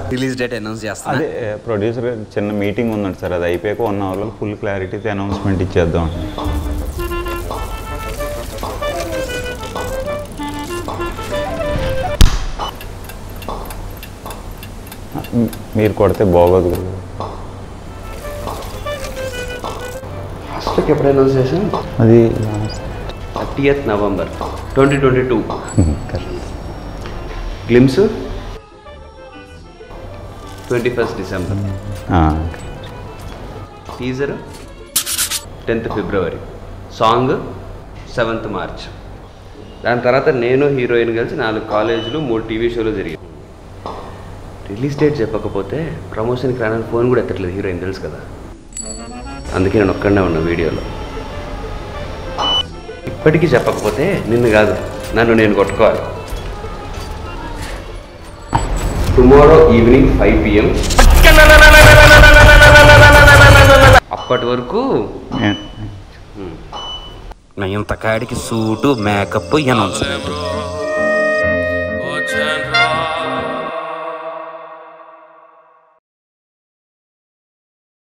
release date announce చేస్తున్నా అదే producer చిన్న మీటింగ్ ఉందండి సార్ అది అయిపోయాక వన్ అవర్లో ఫుల్ క్లారిటీతో అనౌన్స్మెంట్ ఇచ్చేద్దాం మీరు కొడితే బాగోదు కదా ఫస్ట్కి ఎప్పుడు అనౌన్స్ చేసాం అది thirtieth November twenty twenty two glimpse twenty first December teaser tenth February song seventh March దాని తర్వాత నేను హీరోయిన్ కలిసి నాలుగు కాలేజీలు మూడు టీవీ షోలు జరిగాయి రిలీజ్ డేట్ చెప్పకపోతే ప్రమోషన్కి రానని ఫోన్ కూడా ఎత్తట్లేదు హీరోయిన్ తెలుసు కదా అందుకే నేను ఒక్కడనే ఉన్నా వీడియోలో ఇప్పటికీ చెప్పకపోతే నిన్ను కాదు నన్ను నేను కొట్టుకోవాలి టుమారో ఈవినింగ్ ఫైవ్ పిఎం అప్పటి వరకు ఇంత కాడికి సూటు మేకప్ అనౌన్స్మెంట్